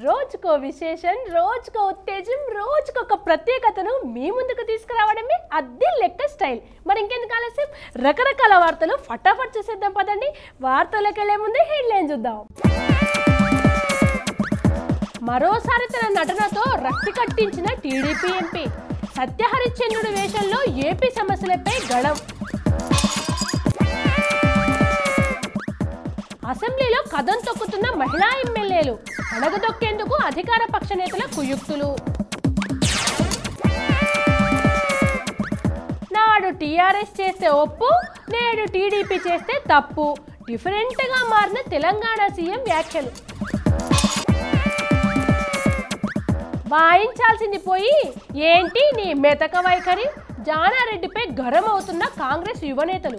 రోజుకో విశేషం రోజుకో ఉత్తేజం రోజుకొక ప్రత్యేకతను మీ ముందుకు తీసుకురావడమే అద్దె లెక్క స్టైల్ మరి ఇంకెందుకు ఆలస్యం రకరకాల వార్తలు ఫటాఫట్ చూసేద్దాం పదండి వార్తలకు వెళ్లే ముందే హెడ్లైన్ చూద్దాం మరోసారి తన నటనతో రక్తి కట్టించిన టీడీపీ ఎంపీ సత్యహరిశ్చంద్రుడి వేషంలో ఏపీ సమస్యలపై గళం అసెంబ్లీలో కథం తొక్కుతున్న మహిళా ఎమ్మెల్యేలు అడగదొక్కేందుకు అధికార పక్ష నేతల కుయుక్తులు నాడు టీఆర్ఎస్ చేస్తే ఒప్పు నేడు టీడీపీ చేస్తే తప్పు డిఫరెంట్గా మారిన తెలంగాణ సీఎం వ్యాఖ్యలు వాయించాల్సింది పోయి ఏంటి నీ మెతక వైఖరి జానారెడ్డిపై గరం అవుతున్న కాంగ్రెస్ యువనేతలు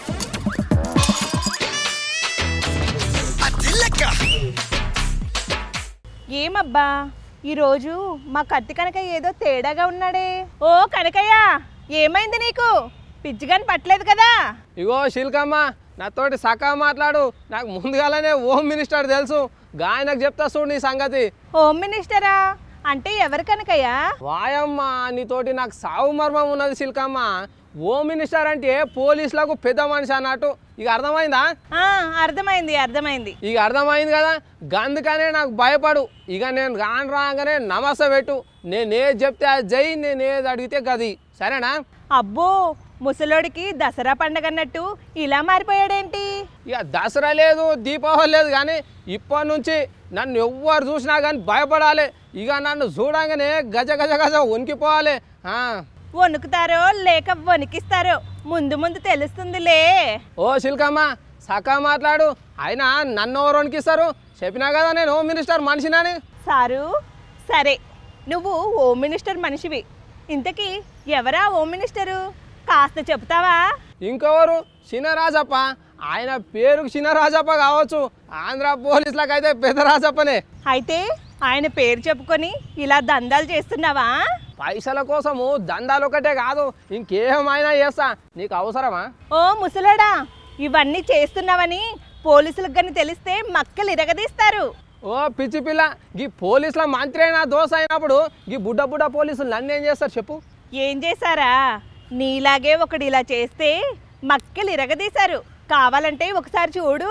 ఏమబ్బా ఈరోజు మా కత్తి కనకయ్య ఏదో తేడాగా ఉన్నాడే ఓ కనకయ్య ఏమైంది నీకు పిచ్చిగాని పట్టలేదు కదా ఇగో శిల్కమ్మ నాతోటి సకా మాట్లాడు నాకు ముందుగానే హోమ్ మినిస్టర్ తెలుసు గాయనకు చెప్తా చూడు నీ సంగతి హోమ్ మినిస్టరా అంటే ఎవరు కనకయ్య వాయమ్మ నీతోటి నాకు సావు మర్మం ఉన్నది శిల్కమ్మ హోమ్ మినిస్టర్ అంటే పోలీసులకు పెద్ద మనిషి అన్నట్టు ఇక అర్థమైందా ఆ, అర్థమైంది అర్థమైంది ఇక అర్థమైంది కదా గందుకనే నాకు భయపడు ఇక నేను రాను రాగానే నమస్తే పెట్టు నేను ఏది చెప్తే అది జై నేను ఏది అడిగితే గది సరేనా అబ్బో ముసలోడికి దసరా పండగ అన్నట్టు ఇలా మారిపోయాడేంటి ఇక దసరా లేదు దీపావళి లేదు కానీ ఇప్పటి నుంచి నన్ను ఎవ్వరు చూసినా కానీ భయపడాలి ఇక నన్ను చూడంగానే గజ గజ గజ వణికిపోవాలి ఆ. వణుకుతారో లేక వణికిస్తారో ముందు ముందు తెలుస్తుందిలే ఓ శిల్కమ్మ సకా మాట్లాడు అయినా నన్ను ఎవరు వణికిస్తారు చెప్పినా కదా నేను హోమ్ మినిస్టర్ మనిషినని సారు సరే నువ్వు హోమ్ మినిస్టర్ మనిషివి ఇంతకీ ఎవరా హోమ్ మినిస్టరు కాస్త చెప్తావా ఇంకెవరు చినరాజప్ప ఆయన పేరుకు చినరాజప్ప కావచ్చు ఆంధ్ర పోలీసులకైతే పెద్ద రాజప్పనే అయితే ఆయన పేరు చెప్పుకొని ఇలా దందాలు చేస్తున్నావా పైసల కోసము దందాలు ఒకటే కాదు ఇంకేమైనా చేస్తా నీకు అవసరమా ఓ ముసలాడా ఇవన్నీ చేస్తున్నావని పోలీసులకు కానీ తెలిస్తే మక్కలు ఇరగదీస్తారు ఓ పిచ్చి పిల్ల గీ పోలీసుల మంత్రి అయినా దోశ అయినప్పుడు గీ బుడ్డ బుడ్డ పోలీసులు నన్ను ఏం చేస్తారు చెప్పు ఏం చేశారా నీలాగే ఒకడు ఇలా చేస్తే మక్కలు ఇరగదీశారు కావాలంటే ఒకసారి చూడు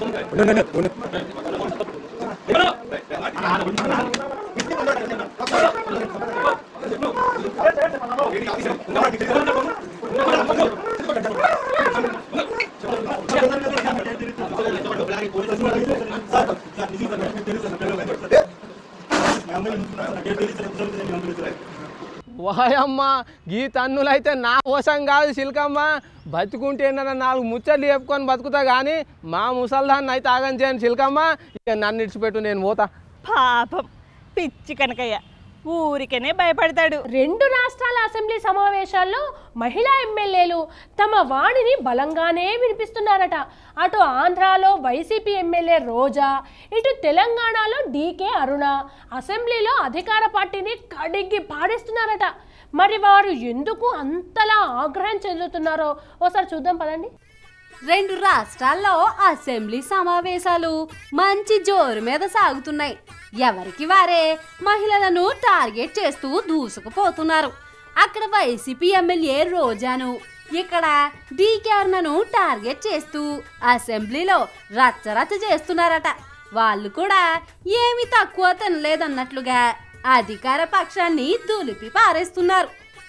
వాయమ్మ గీ తన్నులైతే నా కోసం కాదు శిల్కమ్మ బతుకుంటే నన్ను నాలుగు ముచ్చట్లు చెప్పుకొని బతుకుతా కానీ మా ముసల్దాన్ని అయితే ఆగం చేయను శిల్కమ్మ ఇక నన్ను ఇడిచిపెట్టు నేను పోతా పాపం పిచ్చి కనకయ్య ఊరికనే భయపడతాడు రెండు రాష్ట్రాల అసెంబ్లీ సమావేశాల్లో మహిళా ఎమ్మెల్యేలు తమ వాణిని బలంగానే వినిపిస్తున్నారట అటు ఆంధ్రాలో వైసీపీ ఎమ్మెల్యే రోజా ఇటు తెలంగాణలో డీకే అరుణ అసెంబ్లీలో అధికార పార్టీని కడిగి పాడేస్తున్నారట మరి వారు ఎందుకు అంతలా ఆగ్రహం చెందుతున్నారో ఓసారి చూద్దాం పదండి రెండు రాష్ట్రాల్లో అసెంబ్లీ సమావేశాలు మంచి జోరు మీద సాగుతున్నాయి ఎవరికి వారే మహిళలను టార్గెట్ చేస్తూ దూసుకుపోతున్నారు అక్కడ వైసీపీ ఎమ్మెల్యే రోజాను ఇక్కడ డీకేర్నను టార్గెట్ చేస్తూ అసెంబ్లీలో రచ్చరచ్చ చేస్తున్నారట వాళ్ళు కూడా ఏమి తక్కువ తినలేదన్నట్లుగా అధికార పక్షాన్ని దులిపి పారేస్తున్నారు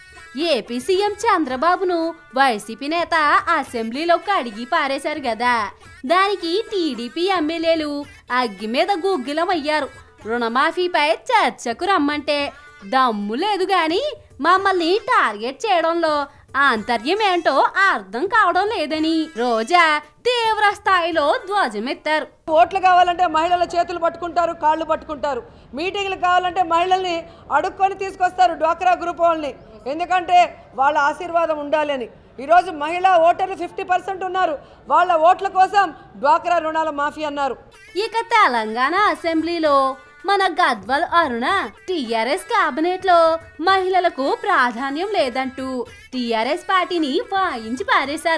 ఏపీ సీఎం చంద్రబాబును వైసీపీ నేత అసెంబ్లీలో కడిగి పారేశారు కదా దానికి టీడీపీ ఎమ్మెల్యేలు అగ్గి మీద గుగ్గిలమయ్యారు రుణమాఫీపై చర్చకు రమ్మంటే దమ్ము లేదు గాని మమ్మల్ని టార్గెట్ చేయడంలో ఆంతర్యం ఏంటో అర్థం కావడం లేదని రోజా తీవ్ర స్థాయిలో ధ్వజమెత్తారు ఓట్లు కావాలంటే మహిళల చేతులు పట్టుకుంటారు కాళ్ళు పట్టుకుంటారు మీటింగ్లు కావాలంటే మహిళల్ని అడుక్కొని తీసుకొస్తారు డ్వాక్రా గ్రూప్ వాళ్ళని ఎందుకంటే వాళ్ళ ఆశీర్వాదం ఉండాలని ఈరోజు మహిళా ఓటర్లు ఫిఫ్టీ పర్సెంట్ ఉన్నారు వాళ్ళ ఓట్ల కోసం డ్వాక్రా రుణాల మాఫీ అన్నారు ఇక తెలంగాణ అసెంబ్లీలో మన గద్వాల్ అరుణ టిఆర్ఎస్ కేబినెట్ లో మహిళలకు ప్రాధాన్యం లేదంటూ టిఆర్ఎస్ పార్టీని వాయించి పారేశారు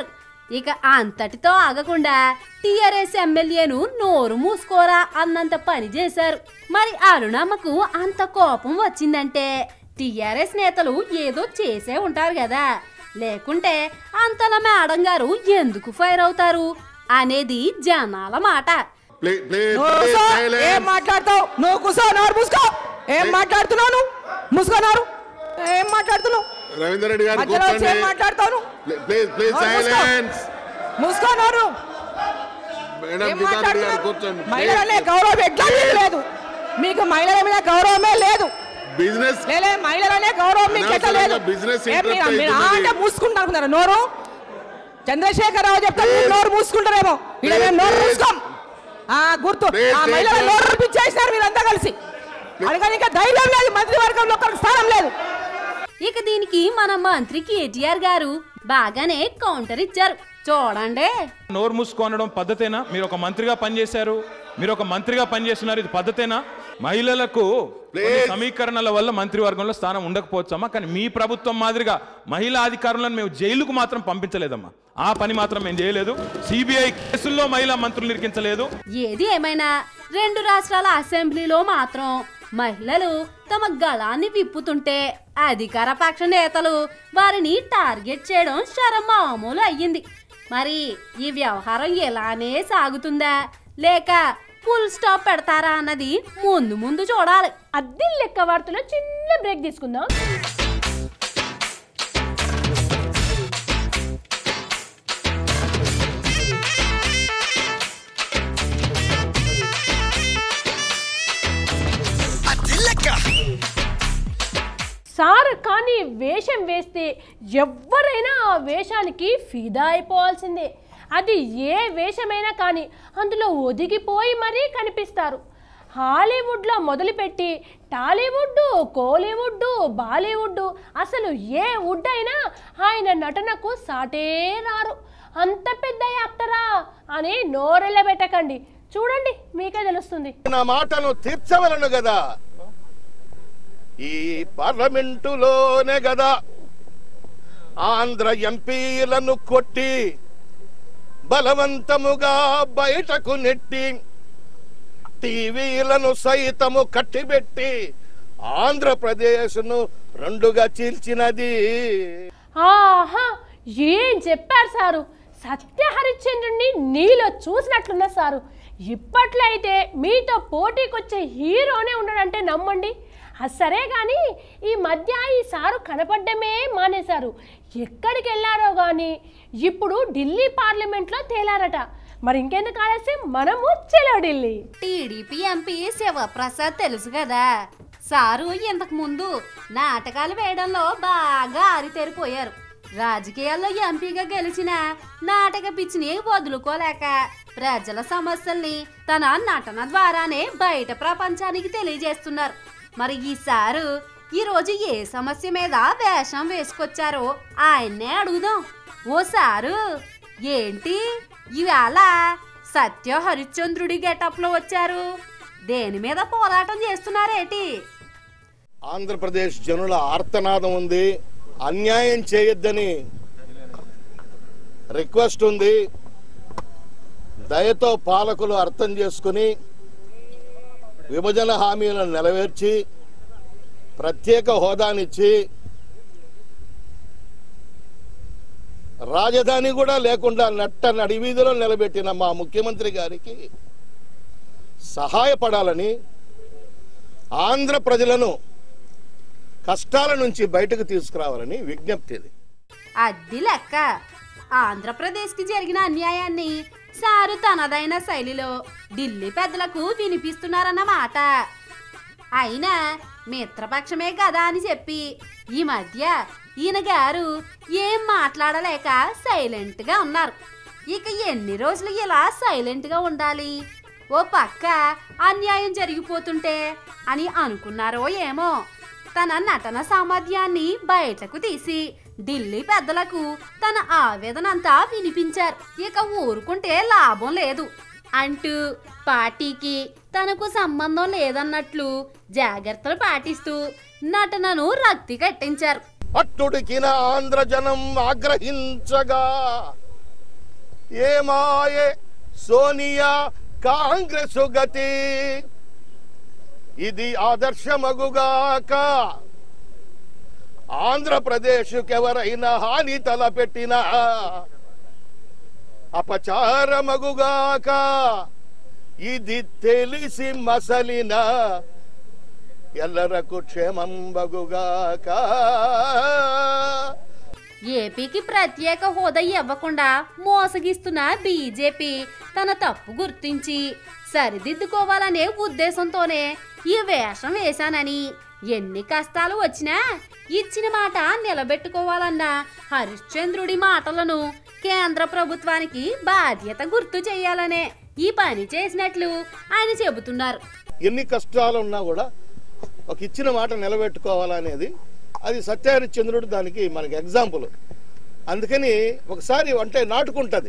ఇక అంతటితో ఆగకుండా టీఆర్ఎస్ ఎమ్మెల్యేను నోరు మూసుకోరా అన్నంత పని చేశారు మరి అరుణమ్మకు అంత కోపం వచ్చిందంటే టీఆర్ఎస్ నేతలు ఏదో చేసే ఉంటారు కదా లేకుంటే అంతలా మేడం గారు ఎందుకు ఫైర్ అవుతారు అనేది జనాల మాట Please, please, నువ్వు please, కూసో. silence. ఏం మాట్లాడతావు నువ్వు కూసో నోరు మూసుకో ఏం మాట్లాడుతున్నావు నువ్వు మూసుకోనారు ఏం మాట్లాడుతున్నావు రవీందర్ రెడ్డి గారు మధ్యలో వచ్చి ఏం కూర్చోండి మాట్లాడతావు నువ్వు? ప్లీజ్ ప్లీజ్ నోరు మూసుకో. సైలెన్స్ మూసుకో నోరు మేడం ఏం గీతారెడ్డి గారు మాట్లాడుతున్నావు? కూర్చోండి మహిళలనే గౌరవం ఎట్లా మీకు లేదు మీకు మహిళల మీద గౌరవమే లేదు బిజినెస్ లేలే మహిళలనే గౌరవం మీకు ఎట్లా లేదు అనవసరంగా business ఏం మీరు- interrupt మీరు ఆ అవుతున్నది. అంటే మూసుకుంటా అనుకున్నారు నోరు చంద్రశేఖరరావు చెప్తే మీరు నోరు మూసుకుంటారేమో ఇక్కడ మేము నోరు మూసుకోం ఆ గుర్తు Please, ఆ please, మహిళల please. నోరు పిచ్చేసినారు మీరంతా కలిసి అందుకని ఇంకా ధైర్యం లేదు మంత్రివర్గంలో ఒక్కరికి స్థానం లేదు ఇక దీనికి మన మంత్రి కేటీఆర్ గారు బాగానే కౌంటర్ ఇచ్చారు చూడండి నోరు మూసుకొనడం పద్ధతేనా మీరు ఒక మంత్రిగా పనిచేశారు మీరు ఒక మంత్రిగా పనిచేస్తున్నారు ఇది పద్ధతేనా మహిళలకు కొన్ని సమీకరణల వల్ల మంత్రివర్గంలో స్థానం ఉండకపోవచ్చమ్మా కానీ మీ ప్రభుత్వం మాదిరిగా మహిళా అధికారులను మేము జైలుకు మాత్రం పంపించలేదమ్మా ఆ పని మాత్రం మేము చేయలేదు సిబిఐ కేసుల్లో మహిళా మంత్రులు ఇరికించలేదు ఏది ఏమైనా రెండు రాష్ట్రాల అసెంబ్లీలో మాత్రం మహిళలు తమ గళాన్ని విప్పుతుంటే అధికార పక్ష నేతలు వారిని టార్గెట్ చేయడం శరం మామూలు అయ్యింది మరి ఈ వ్యవహారం ఎలానే సాగుతుందా లేక ఫుల్ స్టాప్ పెడతారా అన్నది ముందు ముందు చూడాలి అద్దె లెక్క వార్తలో చిన్న బ్రేక్ తీసుకుందాం సార్ కానీ వేషం వేస్తే ఎవ్వరైనా ఆ వేషానికి ఫిదా అయిపోవాల్సిందే అది ఏ వేషమైనా కానీ అందులో ఒదిగిపోయి మరీ కనిపిస్తారు హాలీవుడ్లో మొదలుపెట్టి టాలీవుడ్ కోలీవుడ్ బాలీవుడ్ అసలు ఏ వుడ్ అయినా ఆయన నటనకు సాటే రారు అంత పెద్ద యాక్టరా అని నోరెళ్ళబెట్టకండి చూడండి మీకే తెలుస్తుంది నా మాటను తీర్చవలను కదా ఈ పార్లమెంటులోనే కదా ఆంధ్ర ఎంపీలను కొట్టి బలవంతముగా బయటకు నెట్టి టీవీలను సైతము కట్టిబెట్టి ఆంధ్రప్రదేశ్ను రెండుగా చీల్చినది ఆహా ఏం చెప్పారు సారు సత్య హరిశ్చంద్రుడిని నీలో చూసినట్లున్న సారు ఇప్పట్లో అయితే మీతో పోటీకొచ్చే హీరోనే ఉండడంటే నమ్మండి అది సరే కానీ ఈ మధ్య ఈ సారు కనపడ్డమే మానేశారు ఎక్కడికి వెళ్ళారో కానీ ఇప్పుడు ఢిల్లీ పార్లమెంట్లో తేలారట మరి ఇంకెందుకు ఆలస్యం మనము చెలో ఢిల్లీ టీడీపీ ఎంపీ శివప్రసాద్ తెలుసు కదా సారు ఇంతకు ముందు నాటకాలు వేయడంలో బాగా ఆరితేరిపోయారు రాజకీయాల్లో ఎంపీగా గెలిచిన నాటక పిచ్చిని వదులుకోలేక ప్రజల సమస్యల్ని తన నటన ద్వారానే బయట ప్రపంచానికి తెలియజేస్తున్నారు మరి ఈ సారు ఈ రోజు ఏ సమస్య మీద వేషం వేసుకొచ్చారో ఆయన్నే అడుగుదాం ఓ సారు ఏంటి ఇవాళ సత్య హరిశ్చంద్రుడి గెటప్ లో వచ్చారు దేని మీద పోరాటం చేస్తున్నారేటి ఆంధ్రప్రదేశ్ జనుల ఆర్తనాదం ఉంది అన్యాయం చేయొద్దని రిక్వెస్ట్ ఉంది దయతో పాలకులు అర్థం చేసుకుని విభజన హామీలను నెరవేర్చి ప్రత్యేక హోదానిచ్చి రాజధాని కూడా లేకుండా నట్ట నడివీధిలో నిలబెట్టిన మా ముఖ్యమంత్రి గారికి సహాయపడాలని ఆంధ్ర ప్రజలను కష్టాల నుంచి బయటకు తీసుకురావాలని విజ్ఞప్తి ఇది అద్ది లెక్క ఆంధ్రప్రదేశ్కి జరిగిన అన్యాయాన్ని సారు తనదైన శైలిలో ఢిల్లీ పెద్దలకు వినిపిస్తున్నారన్నమాట అయినా మిత్రపక్షమే కదా అని చెప్పి ఈ మధ్య ఈయన గారు ఏం మాట్లాడలేక సైలెంట్గా ఉన్నారు ఇక ఎన్ని రోజులు ఇలా సైలెంట్గా ఉండాలి ఓ పక్క అన్యాయం జరిగిపోతుంటే అని అనుకున్నారో ఏమో తన నటన సామర్థ్యాన్ని బయటకు తీసి ఢిల్లీ పెద్దలకు తన ఆవేదనంతా వినిపించారు ఇక ఊరుకుంటే లాభం లేదు అంటూ పార్టీకి తనకు సంబంధం లేదన్నట్లు జాగ్రత్తలు పాటిస్తూ నటనను రక్తి కట్టించారు పట్టుడికిన ఆంధ్ర జనం ఆగ్రహించగా ఏమాయే సోనియా కాంగ్రెస్ గతి ఇది ఆదర్శమగుగాక ఆంధ్రప్రదేశ్కెవరైనా హాని తలపెట్టినా అపచారమగుగాక ఇది తెలిసి మసలిన ఎల్లరకు క్షేమంబగుగాక ఏపీకి ప్రత్యేక హోదా ఇవ్వకుండా మోసగిస్తున్న బీజేపీ తన తప్పు గుర్తించి సరిదిద్దుకోవాలనే ఉద్దేశంతోనే ఈ వేషం వేశానని ఎన్ని కష్టాలు వచ్చినా ఇచ్చిన మాట నిలబెట్టుకోవాలన్న హరిశ్చంద్రుడి మాటలను కేంద్ర ప్రభుత్వానికి బాధ్యత గుర్తు చేయాలనే ఈ పని చేసినట్లు ఆయన చెబుతున్నారు ఎన్ని కష్టాలు ఉన్నా కూడా ఒక ఇచ్చిన మాట నిలబెట్టుకోవాలనేది అది సత్యహరిశ్చంద్రుడు దానికి మనకి ఎగ్జాంపుల్ అందుకని ఒకసారి అంటే నాటుకుంటుంది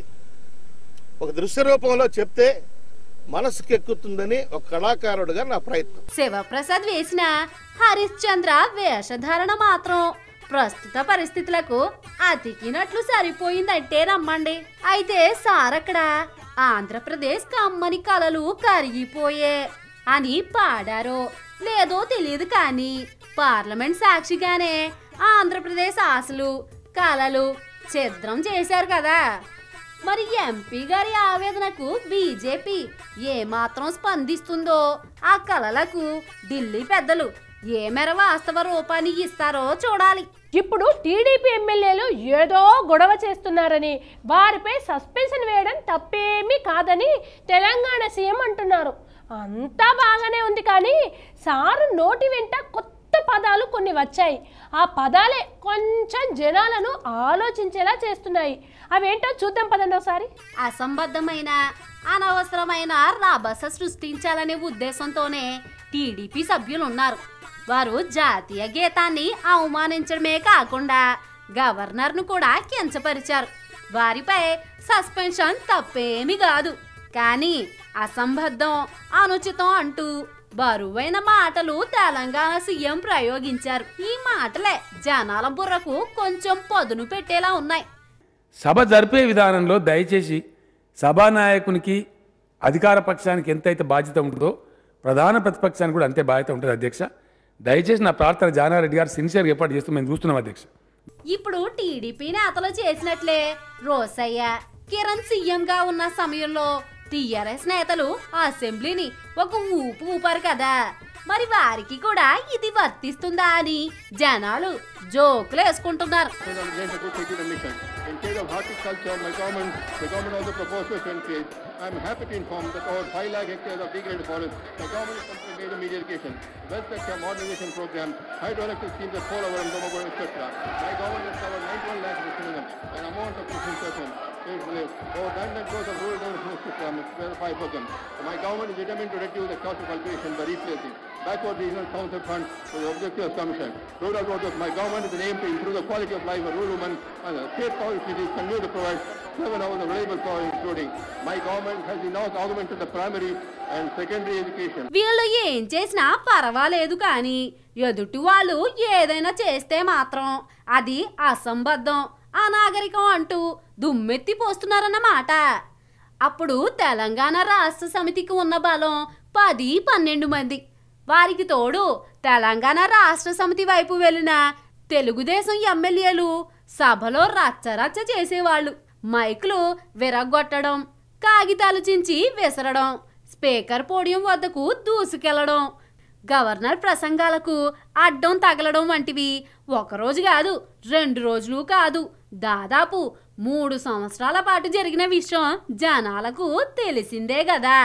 ఒక దృశ్య రూపంలో చెప్తే మనసుకు ఎక్కుతుందని ఒక కళాకారుడిగా నా ప్రయత్నం శివప్రసాద్ వేసిన హరిశ్చంద్ర వేషధారణ మాత్రం ప్రస్తుత పరిస్థితులకు అతికినట్లు సరిపోయిందంటే నమ్మండి అయితే సారక్కడ ఆంధ్రప్రదేశ్ కమ్మని కలలు కరిగిపోయే అని పాడారో లేదో తెలియదు కానీ పార్లమెంట్ సాక్షిగానే ఆంధ్రప్రదేశ్ ఆశలు కలలు ఛిద్రం చేశారు కదా మరి ఎంపీ గారి ఆవేదనకు బీజేపీ ఏమాత్రం స్పందిస్తుందో ఆ కలలకు ఢిల్లీ పెద్దలు ఏ మేర వాస్తవ రూపాన్ని ఇస్తారో చూడాలి ఇప్పుడు టీడీపీ ఎమ్మెల్యేలు ఏదో గొడవ చేస్తున్నారని వారిపై సస్పెన్షన్ వేయడం తప్పేమీ కాదని తెలంగాణ సీఎం అంటున్నారు అంతా బాగానే ఉంది కానీ సారు నోటి వెంట కొత్త పదాలు కొన్ని వచ్చాయి ఆ పదాలే కొంచెం జనాలను ఆలోచించేలా చేస్తున్నాయి అవేంటో చూద్దాం పదండి ఒకసారి అసంబద్ధమైన అనవసరమైన రభస సృష్టించాలనే ఉద్దేశంతోనే టీడీపీ సభ్యులు ఉన్నారు వారు జాతీయ గీతాన్ని అవమానించడమే కాకుండా గవర్నర్ను కూడా కించపరిచారు వారిపై సస్పెన్షన్ తప్పేమీ కాదు కానీ అసంబద్ధం అనుచితం అంటూ బరువైన మాటలు తెలంగాణ సీఎం ప్రయోగించారు ఈ మాటలే జనాల బుర్రకు కొంచెం పదును పెట్టేలా ఉన్నాయి సభ జరిపే విధానంలో దయచేసి సభానాయకునికి అధికార పక్షానికి ఎంతైతే బాధ్యత ఉంటుందో ప్రధాన ప్రతిపక్షానికి కూడా అంతే బాధ్యత ఉంటుంది అధ్యక్ష దయచేసి నా ప్రార్థన జానారెడ్డి గారు సిన్సియర్గా ఏర్పాటు చేస్తూ మేము చూస్తున్నాం అధ్యక్ష ఇప్పుడు టీడీపీ నేతలు చేసినట్లే రోసయ్య కిరణ్ సీఎం గా ఉన్న సమయంలో టీఆర్ఎస్ నేతలు అసెంబ్లీని ఒక ఊపు ఊపారు కదా మరి వారికి కూడా ఇది వర్తిస్తుందా అని జనాలు జోకులు వేసుకుంటున్నారు In case of horticulture, my government, the government also proposed to increase. I am happy to inform that over 5 lakh hectares of degraded forest, the government is considering major media irrigation, well sector modernization program, hydroelectric schemes at Polawar and Domagur, etc. My government has covered 91 lakh referendum, an amount of 15%. Is uh, over 9 lakh crores of rural development system, it's 5%. My government is determined to reduce the cost of cultivation by replacing backward regional council funds for the objectives commission. Rural voters, my government is an aim to improve the quality of life of rural women and the state power cities continue to provide seven hours of reliable power including. My government has now augmented the primary and secondary education. వీళ్ళు ఏం చేసినా పర్వాలేదు కానీ ఎదుటి వాళ్ళు ఏదైనా చేస్తే మాత్రం అది అసంబద్ధం అనాగరికం అంటూ దుమ్మెత్తి పోస్తున్నారన్నమాట అప్పుడు తెలంగాణ రాష్ట్ర సమితికి ఉన్న బలం పది పన్నెండు మంది వారికి తోడు తెలంగాణ రాష్ట్ర సమితి వైపు వెళ్ళిన తెలుగుదేశం ఎమ్మెల్యేలు సభలో రచ్చరచ్చ చేసేవాళ్ళు మైకులు విరగొట్టడం కాగితాలు చించి విసరడం స్పీకర్ పోడియం వద్దకు దూసుకెళ్లడం గవర్నర్ ప్రసంగాలకు అడ్డం తగలడం వంటివి ఒకరోజు కాదు రెండు రోజులు కాదు దాదాపు మూడు సంవత్సరాల పాటు జరిగిన విషయం జనాలకు తెలిసిందే కదా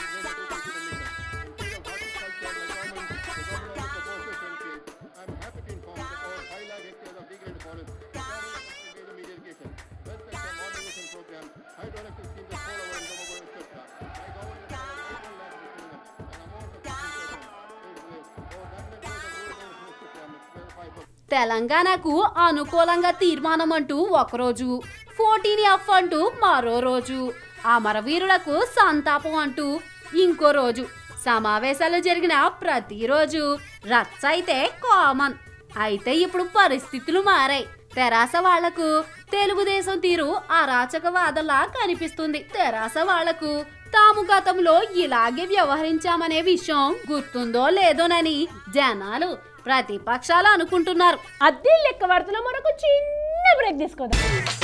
I am happy to inform that over 5 lakh hectares of degraded forest, the government is considering major media irrigation, well sector modernization program, hydroelectric schemes at Polawar and Domagur, etc. My government has covered 91 lakh referendum, an amount of 15%. Is uh, over 9 lakh crores of rural development system, it's 5%. తెలంగాణకు అనుకూలంగా తీర్మానం అంటూ ఒకరోజు fourteen F అంటూ మరో రోజు అమరవీరులకు సంతాపం అంటూ ఇంకో రోజు సమావేశాలు జరిగిన ప్రతిరోజు రచ్చ అయితే కామన్ అయితే ఇప్పుడు పరిస్థితులు మారాయి తెరాస వాళ్లకు తెలుగుదేశం తీరు అరాచకవాదలా కనిపిస్తుంది తెరాస వాళ్లకు తాము గతంలో ఇలాగే వ్యవహరించామనే విషయం గుర్తుందో లేదోనని జనాలు ప్రతిపక్షాలు అనుకుంటున్నారు అద్దె లెక్క వార్తలో మరొక చిన్న బ్రేక్ తీసుకోదాం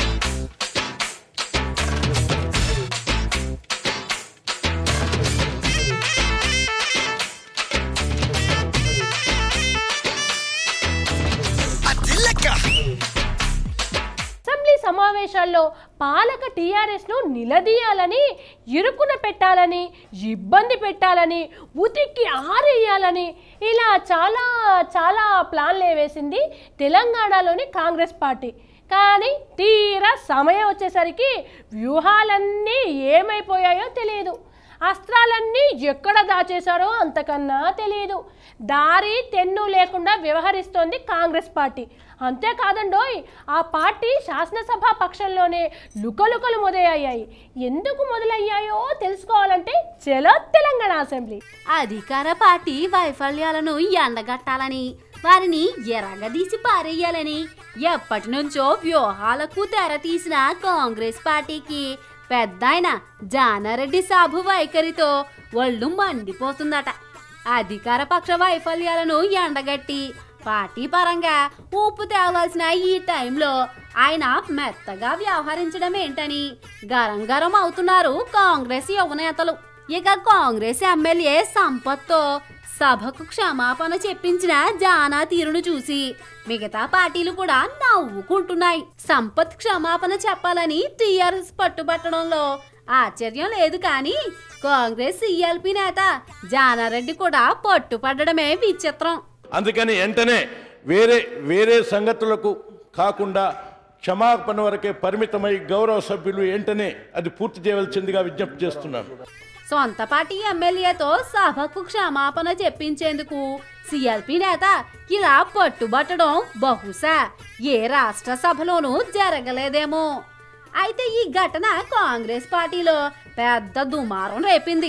అసెంబ్లీ సమావేశాల్లో పాలక టీఆర్ఎస్ను నిలదీయాలని ఇరుకున పెట్టాలని ఇబ్బంది పెట్టాలని ఉతిక్కి ఆరేయాలని ఇలా చాలా చాలా ప్లాన్లు వేసింది తెలంగాణలోని కాంగ్రెస్ పార్టీ కానీ తీరా సమయం వచ్చేసరికి వ్యూహాలన్నీ ఏమైపోయాయో తెలియదు అస్త్రాలన్నీ ఎక్కడ దాచేశారో అంతకన్నా తెలియదు దారి తెన్ను లేకుండా వ్యవహరిస్తోంది కాంగ్రెస్ పార్టీ అంతేకాదండోయ్ ఆ పార్టీ శాసనసభ పక్షంలోనే లుకలుకలు మొదలయ్యాయి ఎందుకు మొదలయ్యాయో తెలుసుకోవాలంటే చలో తెలంగాణ అసెంబ్లీ అధికార పార్టీ వైఫల్యాలను ఎండగట్టాలని వారిని ఎరగదీసి పారేయాలని ఎప్పటి నుంచో వ్యూహాలకు తెరతీసిన కాంగ్రెస్ పార్టీకి పెద్దాయన జానారెడ్డి సాబు వైఖరితో ఒళ్ళు మండిపోతుందట అధికార పక్ష వైఫల్యాలను ఎండగట్టి పార్టీ పరంగా ఊపు తేవాల్సిన ఈ టైంలో ఆయన మెత్తగా వ్యవహరించడం ఏంటని గరం గరం అవుతున్నారు కాంగ్రెస్ యువనేతలు ఇక కాంగ్రెస్ ఎమ్మెల్యే సంపత్తో సభకు క్షమాపణ చెప్పించిన జానా తీరును చూసి మిగతా పార్టీలు కూడా నవ్వుకుంటున్నాయి సంపత్ క్షమాపణ చెప్పాలని టీఆర్ఎస్ పట్టుబట్టడంలో ఆశ్చర్యం లేదు కానీ కాంగ్రెస్ సిఎల్పి నేత జానారెడ్డి కూడా పట్టుపట్టడమే విచిత్రం అందుకని వెంటనే వేరే వేరే సంగతులకు కాకుండా క్షమాపణ వరకే పరిమితమై గౌరవ సభ్యులు వెంటనే అది పూర్తి చేయవలసిందిగా విజ్ఞప్తి చేస్తున్నాను సొంత పార్టీ ఎమ్మెల్యేతో సభకు క్షమాపణ చెప్పించేందుకు సిఎల్పి నేత ఇలా పట్టుబట్టడం బహుశా ఏ రాష్ట్ర సభలోనూ జరగలేదేమో అయితే ఈ ఘటన కాంగ్రెస్ పార్టీలో పెద్ద దుమారం రేపింది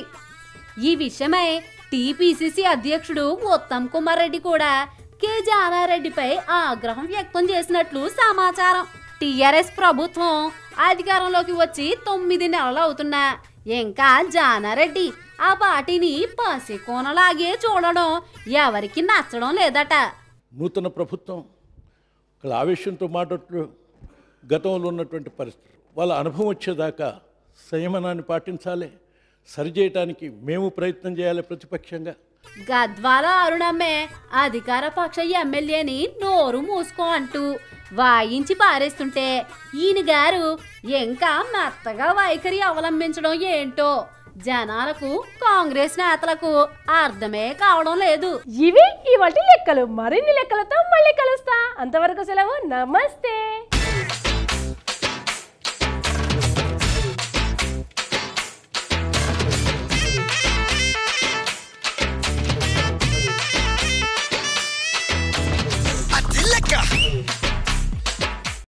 ఈ విషయమై టీపీసీసీ అధ్యక్షుడు ఉత్తమ్ కుమార్ రెడ్డి కూడా కె జానారెడ్డిపై ఆగ్రహం వ్యక్తం చేసినట్లు సమాచారం టీఆర్ఎస్ ప్రభుత్వం అధికారంలోకి వచ్చి తొమ్మిది నెలలు అవుతున్నా ఇంకా జానారెడ్డి ఆ పార్టీని పసికోనలాగే చూడడం ఎవరికి నచ్చడం లేదట నూతన ప్రభుత్వం ఒక ఆవేశంతో మాట్లాడుతూ గతంలో ఉన్నటువంటి పరిస్థితులు వాళ్ళ అనుభవం వచ్చేదాకా సంయమనాన్ని పాటించాలి సరిచేయటానికి మేము ప్రయత్నం చేయాలి ప్రతిపక్షంగా గద్వాల అరుణమ్మే అధికార పక్ష ఎమ్మెల్యేని నోరు మూసుకో అంటూ వాయించి పారేస్తుంటే ఈయన గారు ఇంకా మెత్తగా వైఖరి అవలంబించడం ఏంటో జనాలకు కాంగ్రెస్ నేతలకు అర్థమే కావడం లేదు ఇవి ఇవాటి లెక్కలు మరిన్ని లెక్కలతో మళ్ళీ కలుస్తా అంతవరకు సెలవు నమస్తే